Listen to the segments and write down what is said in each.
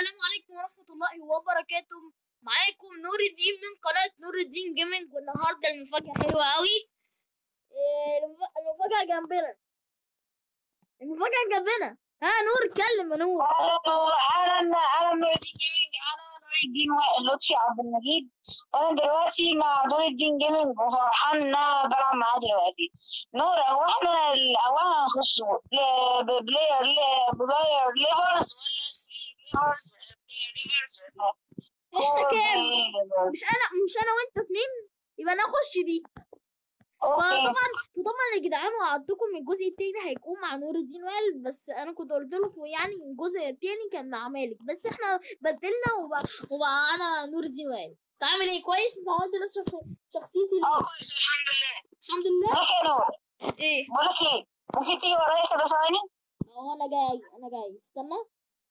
السلام عليكم ورحمة الله وبركاته معاكم نور الدين من قناة نور الدين جيمنج والنهاردة المفاجأة حلوة قوي إيه، المف- المفاجأة جنبنا المفاجأة جنبنا ها نور اتكلم يا نور انا انا نور الدين جيمنج انا نور الدين لطفي عبد المجيد وانا دلوقتي مع نور الدين جيمنج وفرحان ان انا بلعب معاه دلوقتي نور هو احنا ال- هو احنا هنخش بلاير بلاير ليفرز ولا سري ليفرز ولا احنا كام ليفرز مش انا مش انا وانت اتنين يبقى انا اخش دي اوكي فطبعا فطبعا يا جدعان وعدتكم الجزء التاني هيكون مع نور الدين وائل بس انا كنت قلت لكم يعني الجزء التاني كان مع مالك بس احنا بدلنا وبقى, وبقى انا نور الدين وائل تعمل ايه كويس انت عملت نفس شخ- شخصيتي اه ليه كويس الحمد لله الحمد لله ماشي يا نور ايه بقول لك ايه ممكن تيجي ورايا كده ثواني اه انا جاي انا جاي استنى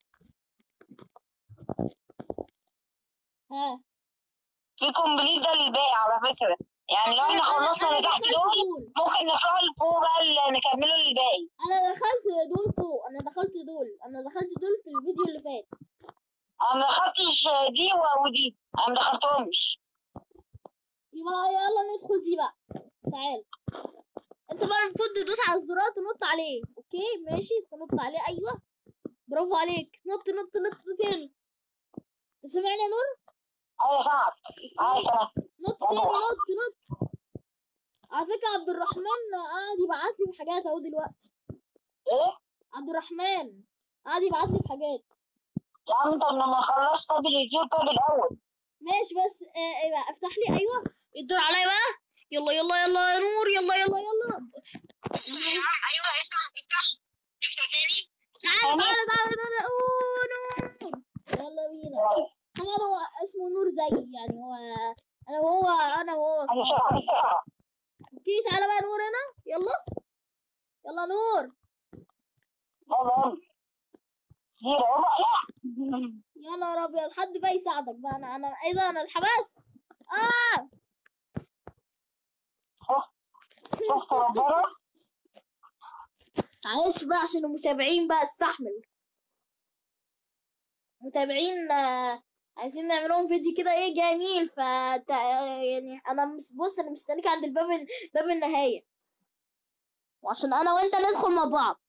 ها في كومبليت ده للباقي على فكرة يعني لو احنا خلصنا اللي تحت دخلت دول دول ممكن نطلع لفوق بقى اللي نكمله للباقي انا دخلت دول فوق انا دخلت دول انا دخلت دول في الفيديو اللي فات انا ما دخلتش دي و- ودي انا ما دخلتهمش يبقى يلا ندخل دي بقى تعال انت بقى المفروض تدوس على الزرار تنط عليه اوكي ماشي تنط عليه ايوه برافو عليك نط نط نط تاني سمعني يا نور ايوه صعب ايوه تمام نط تاني نط نط على فكرة عبد الرحمن قاعد يبعت لي في حاجات اهو دلوقتي ايه عبد الرحمن قاعد يبعت لي في حاجات يا عم طب لما خلصت طب اليوتيوب طب الاول ماشي بس آه ايه بقى افتح لي ايوه الدور عليا بقى يلا يلا يلا يا نور يلا يلا يلا ايوه افتح افتح افتح تاني تعالى تعالى تعالى تعالى اوه نور يلا بينا طبعا هو اسمه نور زي يعني هو انا وهو انا وهو انا صحاب. شايف بسرعة اوكي تعالى بقى نور هنا يلا يلا نور يلا يلا زيرو يلا لا يا نهار ابيض حد بقى يساعدك بقى انا انا ايه ده انا اتحبست اه شفت ربنا معلش بقى عشان المتابعين بقى استحمل متابعين آه، عايزين نعمل لهم فيديو كده ايه جميل ف يعني انا مس- بص انا مستنيك عند الباب ال- باب النهايه وعشان انا وانت ندخل مع بعض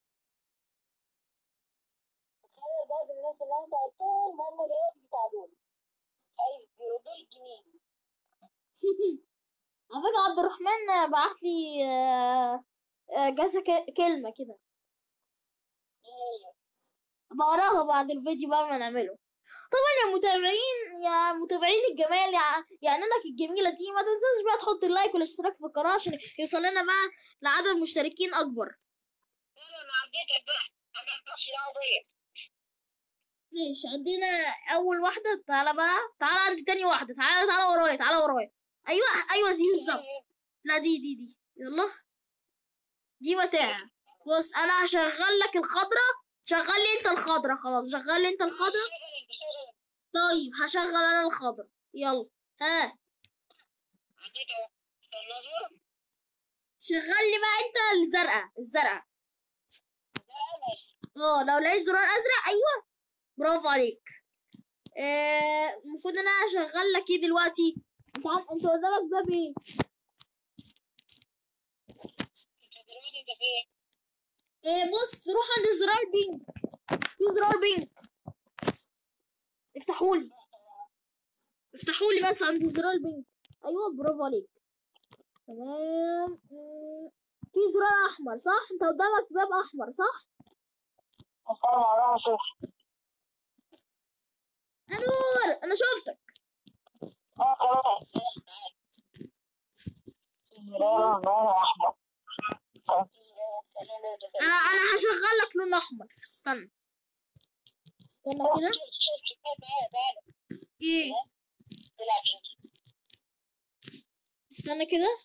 تخيل بقى بالناس اللي انت قلتهم هم اللي بتاع دول طيب دول جميل على فكره عبد الرحمن بعت لي آه، آه، كذا ك- كلمه كده بقراها بعد الفيديو بقى ما نعمله طبعا يا متابعين يا متابعين الجمال يا يا انك الجميله دي ما تنساش بقى تحط اللايك والاشتراك في القناه عشان يوصل لنا بقى لعدد مشتركين اكبر انا عديتك بقى انا مش دعوه بيا ماشي عندنا اول واحده تعالى بقى تعالى عند تاني واحده تعالى تعالى ورايا تعالى ورايا ايوه ايوه دي بالظبط لا دي دي دي يلا دي متاع بص انا هشغل لك الخضره شغل لي انت الخضره خلاص شغل لي انت الخضره طيب هشغل انا الخضره يلا ها عديت اهو استنى شغل لي بقى انت الزرقاء الزرقاء اه لو لقيت زرار ازرق ايوه برافو عليك آه، المفروض ان انا اشغل لك ايه دلوقتي انت عن... انت قدامك باب ايه إيه بص روح عند زرار بينك في زرار بينك افتحولي افتحولي بس عند زرار بينك ايوه برافو عليك تمام مم. في زرار احمر صح انت قدامك باب احمر صح استنى اروح اشوف انور انا شفتك اه خلاص زرار لونه احمر انا انا هشغل لك لون احمر استنى استنى كده ايه استنى كده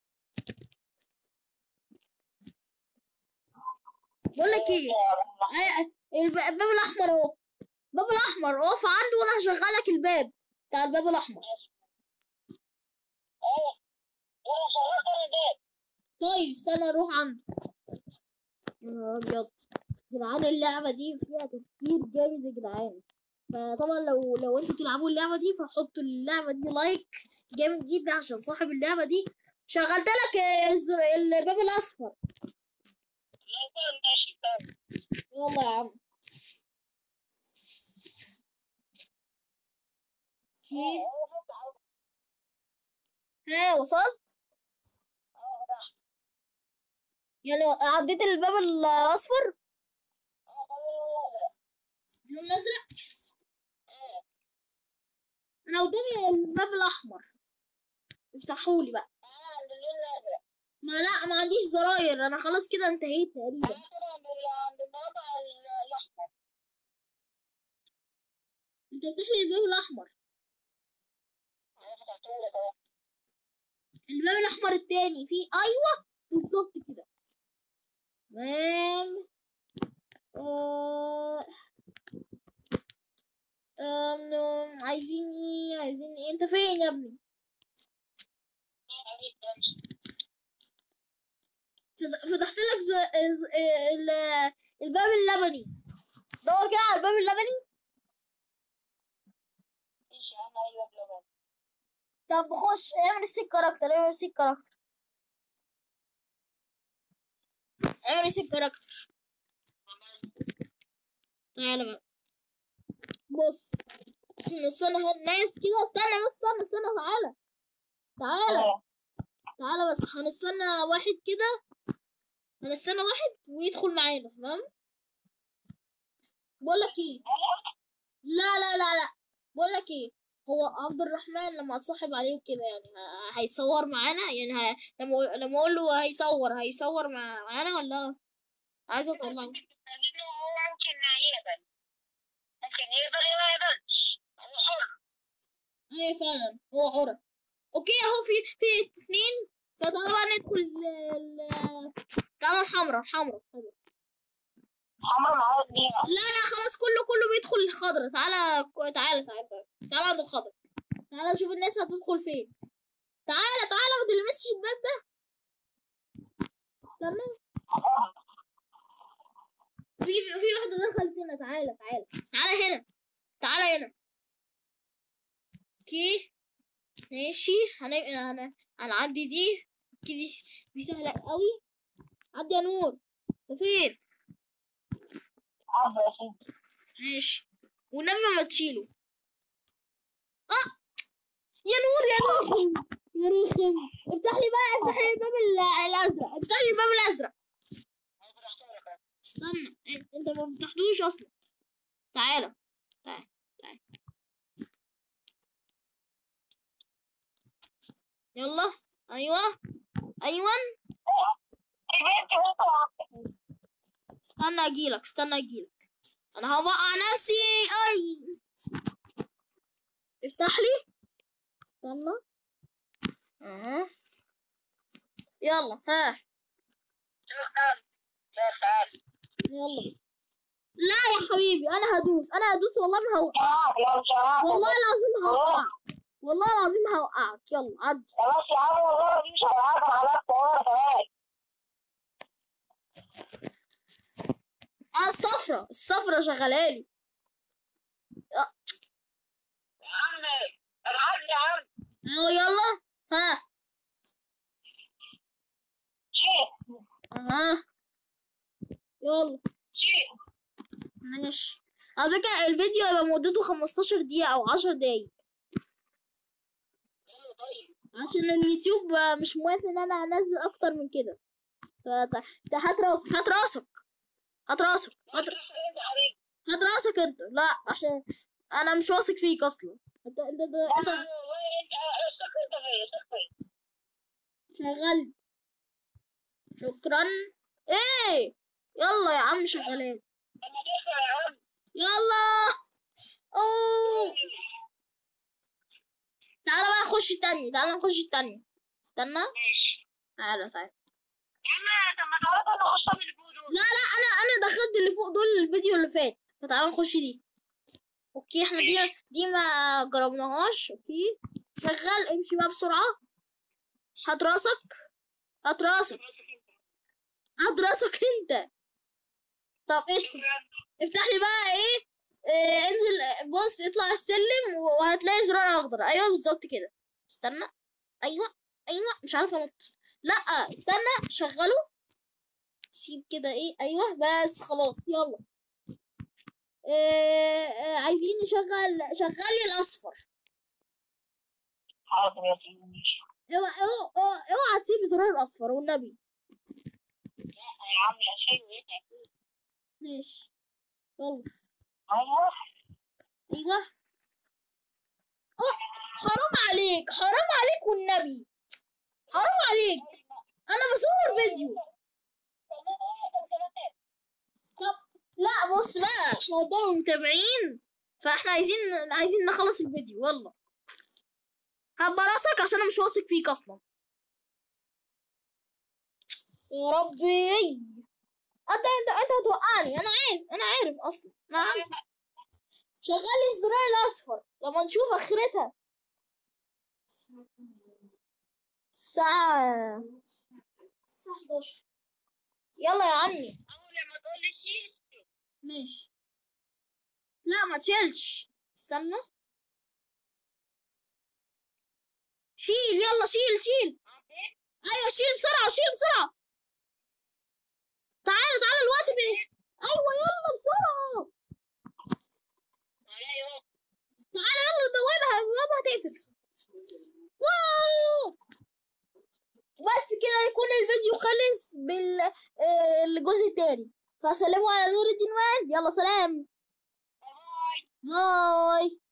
بقول لك ايه آه، الب- الباب الاحمر اهو الباب الاحمر اقف عنده وانا هشغل لك الباب بتاع الباب الاحمر طيب استنى اروح عنده يا نهار ابيض يا جدعان اللعبه دي فيها تفكير جامد يا جدعان فطبعا لو لو انتوا بتلعبوا اللعبه دي فحطوا اللعبه دي لايك جامد جدا عشان صاحب اللعبه دي شغلت لك آه، الزر- الباب الاصفر لا طيب ماشي طيب يلا يا عم اوكي ها وصلت يعني عديت الباب الاصفر اللون الازرق انا قدامي الباب الاحمر افتحولي بقى ما لا ما عنديش زراير انا خلاص كده انتهيت تقريبا انت افتح لي الباب الاحمر الباب الاحمر التاني في ايوه بالظبط كده تمام آه... آم، نو، عايزين ايه عايزين ايه انت فين يا ابني فت- فتحت لك ز... ز... ال... الباب اللبني دور كده على الباب اللبني طب خش اعمل السيك كاركتر اعمل السيك كاركتر اعمل السيك كاركتر تعالى بقى بص استنى الناس كده استنى بس استنى استنى تعالى تعالى تعالى بس هنستنى واحد كده هنستنى واحد ويدخل معانا تمام بقول لك ايه لا لا لا لا بقول لك ايه هو عبد الرحمن لما اتصاحب عليه وكده يعني ه- هيصور معانا يعني ه... لما أقول- لما اقول له هيصور هيصور مع... معانا ولا عايزه اطلعه ممكن يقبل ممكن يقبل يا ما يقبلش هو حر ايه فعلا هو حر اوكي اهو في في اتنين فتعالى بقى ندخل ال- ال- تعالى الحمراء الحمراء الحمراء. حمرا معاه اتنين لا لا خلاص كله كله بيدخل الخضرة تعالى تعالى تعالى تعالى عند الخضرة تعالى نشوف الناس هتدخل فين تعالى تعالى ما تلمسش الباب ده استنى في في واحدة دخلت هنا تعالى تعالى تعالى هنا تعالى هنا اوكي ماشي هن... هن... هنعدي دي كده دي دي سهلة قوي عدي يا نور انت فين عبد يا سيدي ماشي ونما ما تشيله اه يا نور يا رخم يا رخم افتح لي بقى افتح لي الباب ال- الازرق افتح لي الباب الازرق استنى إن- انت ما فتحتوش اصلا تعالى تعالى تعالى يلا ايوه ايوه في بنت ممكن استنى اجيلك استنى اجيلك انا هوقع نفسي اي افتح لي استنى اها يلا ها يلا لا يا حبيبي انا هدوس انا هدوس والله ما هوقع يا شباب والله العظيم هوقعك والله العظيم هوقعك يلا عدي خلاص يا عم والله دي مش هبعتها خلاص والله كمان اه الصفرة الصفرة شغالالي يا عم ابعت لي يا عم اهو يلا ها شيء اها يلا شيء ماشي على فكرة الفيديو هيبقى مدته 15 دقيقة أو 10 دقايق طيب عشان اليوتيوب آه، مش موافق إن أنا أنزل أكتر من كده ف- ت- هات راسك هات راسك هات راسك هات هات راسك أنت لا عشان أنا مش واثق فيك أصلا أنت أنت أنت, انت شغال شكرا إيه يلا يا عم شغالين يلا أوه تعالى بقى نخش التانية تعالى نخش التانية استنى تعالى تعالى لا لا انا انا دخلت اللي فوق دول الفيديو اللي فات فتعالى نخش دي اوكي احنا دي دي ما جربناهاش اوكي شغال امشي بقى بسرعة هات راسك هات راسك هات راسك انت طب ادخل افتح لي بقى ايه, إيه انزل بص اطلع السلم وهتلاقي زرار اخضر ايوه بالظبط كده استنى ايوه ايوه مش عارفه انط لا استنى شغله سيب كده ايه ايوه بس خلاص يلا إيه إيه عايزين نشغل شغلي الاصفر حاضر يا سيدي ماشي اوعى اوعى اوعى اوعى تسيب الزرار الاصفر والنبي يا عم شيء ايه ماشي يلا ايوه ايوه اه حرام عليك حرام عليك والنبي حرام عليك انا بصور فيديو طب لا بص بقى احنا قدام متابعين فاحنا عايزين عايزين نخلص الفيديو يلا هبقى راسك عشان انا مش واثق فيك اصلا يا ربي انت انت انت هتوقعني انا عايز انا عارف اصلا انا عارف شغل لي الزرار الاصفر لما نشوف اخرتها الساعة الساعة 11 يلا يا عمي اول لما تقول لي شيل ماشي لا ما تشيلش استنى شيل يلا شيل شيل ايوه شيل بسرعة شيل بسرعة تعال تعال الوقت في ايوه يلا بسرعة ايوه تعال يلا البوابة البوابة هتقفل واو بس كده يكون الفيديو خلص بالجزء التاني فسلموا على نور الدين وائل يلا سلام باي باي